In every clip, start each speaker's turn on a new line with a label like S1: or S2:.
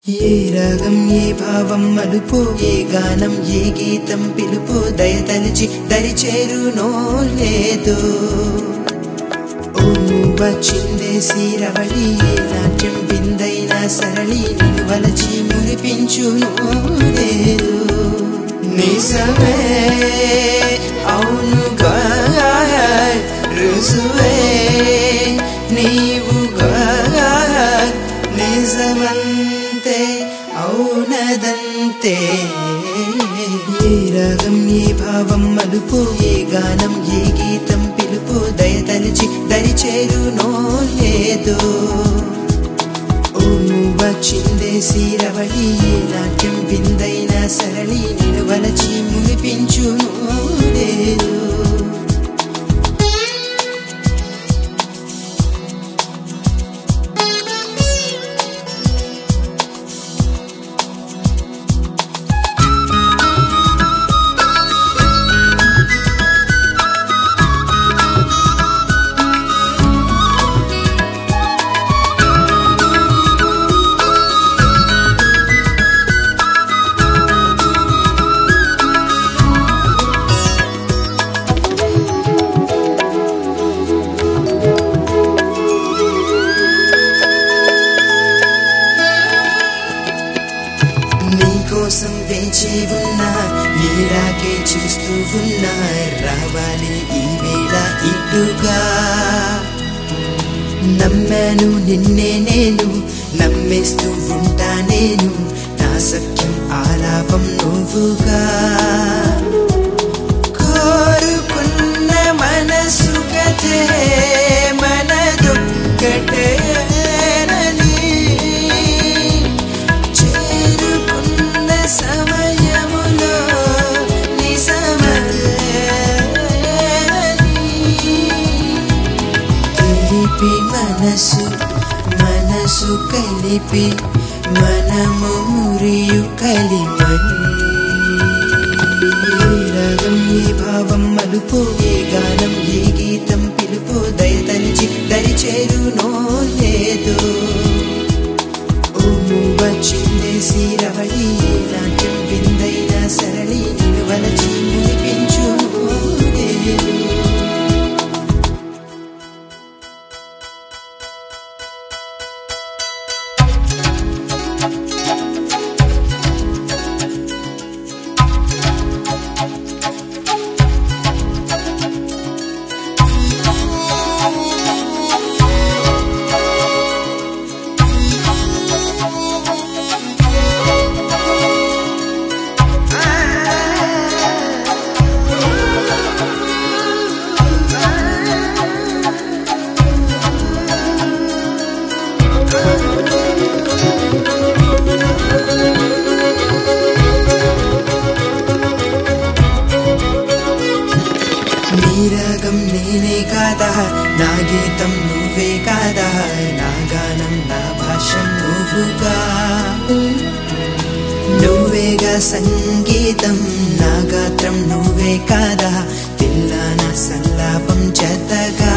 S1: ఏ రాగం ఏ భావం మలుపు ఏ గానం ఏ గీతం పిలుపు దయతలిచి దరిచేరునో లేదో ఓ వచ్చిందే సీరవళి ఏ నాట్యం విందైన సరళి నిన్ను వలచి మురిపించునో లేదు నిజమే అవునుగా రుజువే నీవుగా నిజమంతే అవునదంతే ఏ రాగం ఏ భావం మలుపు ఏ గానం ఏ గీతం పిలుపు దయతలిచి దరిచేరునో లేదో ఓ వచ్చిందే సీరవళి ఏ నాట్యం విందైన సరళి నిన్ను వలచి మునిపించునో లేదు నీకోసం వేచి ఉన్నా నీరాకే చూస్తూ ఉన్నా రావాలి ఈ వేళ ఇటుగా నమ్మాను నిన్నే నేను నమ్మేస్తూ ఉంటా నేను నా సఖ్యం ఆలాపం నువ్వుగా కోరుకున్న మనసు కథే మనదొక్కటేనని చేరుకున్న సమయములో నిజమని తెలిపి మనసు మనసు కలిపి మనము మురియు కలిమని ఏ రాగం ఏ భావం మలుపు ఏ గానం ఏ గీతం పిలుపు దయతలిచి దరిచేరునో లేదో ఓ వచ్చిందే సీరవళి ఏ నాట్యం విందైన సరళి నిన్ను వలచి మునిపించునో లేదు నీ రాగం నేనే కాదా నా గీతం నువ్వే కాదా నా గానం నా భాషం నువ్వుగా నువ్వేగా సంగీతం నా గాత్రం నువ్వే కాదా తిల్లాన సల్లాపం జతగా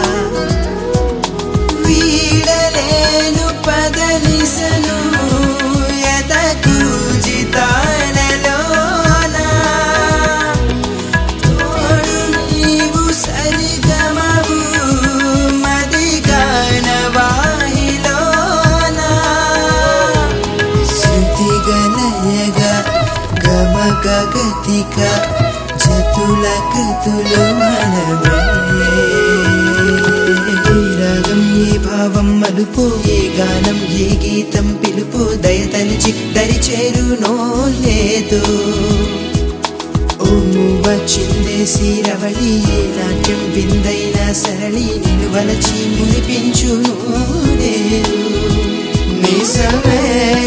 S1: వీడలేను పదనిసను ఎదకు జితానలోనా తోడు నీవు సరిగమవు మదిగానవాహిలోనా శృతిగలయగా గమగతిక జతుల కృతులు మనమే ఏ రాగం ఏ భావం మలుపు ఏ గానం ఏ గీతం పిలుపు దయతలిచి దరిచేరునో లేదో ఓ వచ్చిందే సీరవళి ఏ నాట్యం విందైన సరళి నిన్ను వలచి మునిపించును లేదు నిజమే